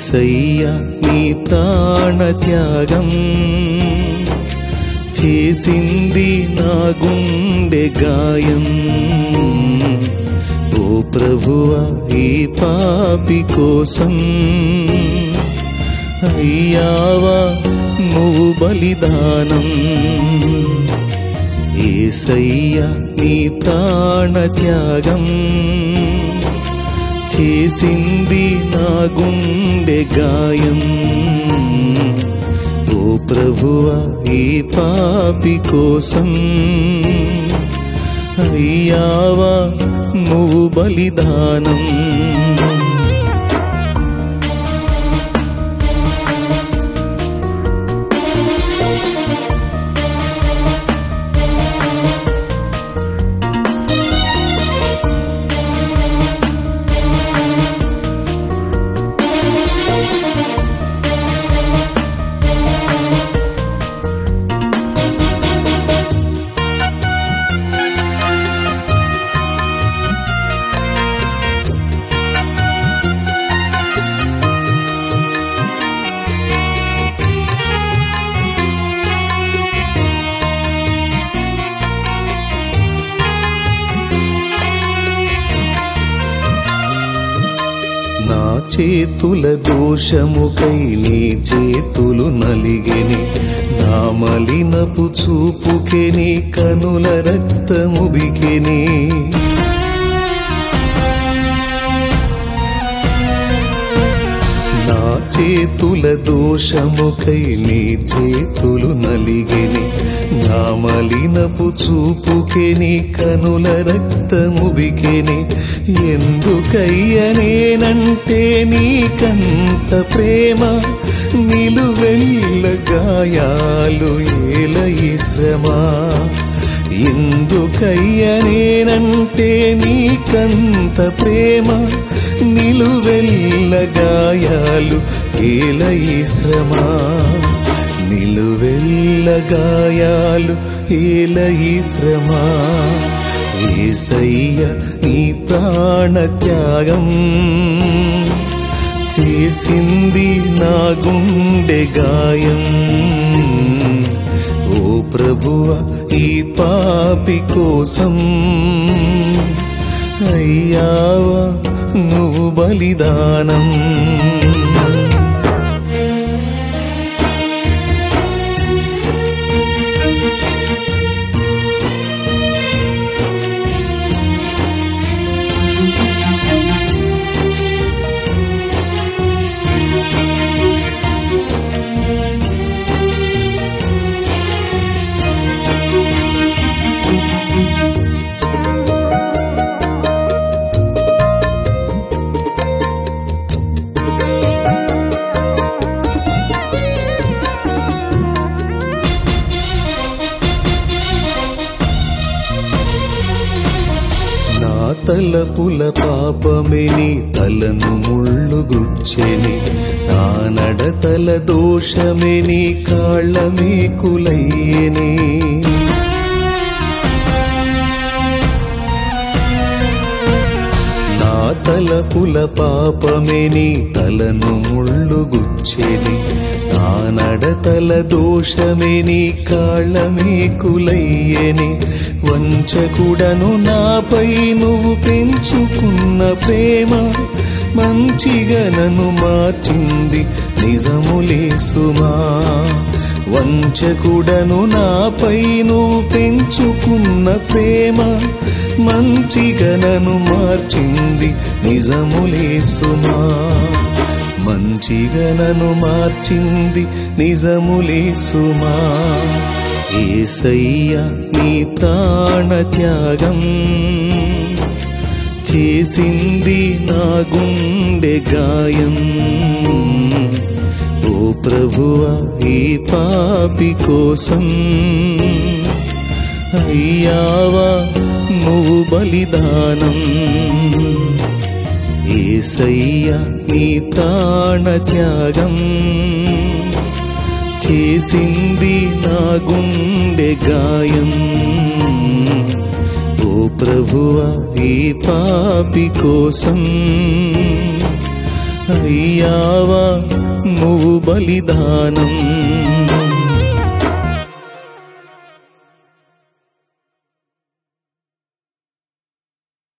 ఏసయ్య నీ ప్రాణ త్యాగం చేసింది నా గుండె గాయం ఓ ప్రభువ ఈ పాపి కోసం అయ్యావా నువ్వు బలిదానం ఏసయ్య నీ ప్రాణ త్యాగం చేసింది నా గుండె గాయం ఓ ప్రభువ ఈ పాపి కోసం అయ్యావా నువ్వు బలిదానం నా చేతుల దోషముకై నీ చేతులు నలిగెని నా మలినపు చూపుకే నీ కనుల రక్తము బిగెని నా చేతుల దోషముకై నీ చేతులు నలిగెని నా మలినపు చూపుకే నీ కనుల రక్తము బిగెని ఎందుకయ్యనేనంటే నీకంత ప్రేమ నిలువెల్ల గాయాలు ఏల ఈ శ్రమ ఎందుకయ్యనేనంటే నీకంత ప్రేమ నిలువెల్ల గాయాలు ఏల ఈ శ్రమ నిలువెల్ల గాయాలు ఏల ఈ శ్రమ ఏసయ్య నీ ప్రాణ త్యాగం చేసింది నా గుండె గాయం ఓ ప్రభువ ఈ పాపి కోసం అయ్యావా నువ్వు బలిదానం నా తలపుల పాపమే నీ తలను ముళ్ళు గుచ్చెని నా నడతల దోషమే నీ కాళ్ళ మీకులయ్యని నా తలపుల పాపమే నీ తలను ముళ్ళు గుచ్చెని నా నడతల దోషమే నీ కాళ్ళ మీకులయ్యని వంచకుడను నాపై నువ్వు పెంచుకున్న ప్రేమ మంచిగా నన్ను మార్చింది నిజములే సుమా వంచకుడను నాపై నువ్వు పెంచుకున్న ప్రేమ మంచిగా నన్ను మార్చింది నిజములే సుమా మంచిగా నన్ను మార్చింది నిజములే సుమా ఏసయ్య నీ ప్రాణ త్యాగం చేసింది నా గుండె గాయం ఓ ప్రభువ ఈ పాపి కోసం అయ్యావా నువ్వు బలిదానం ఏసయ్య నీ ప్రాణ త్యాగం చేసింది నా గుండె గాయం ఓ ప్రభువ ఈ పాపి కోసం అయ్యావా నువ్వు బలిదానం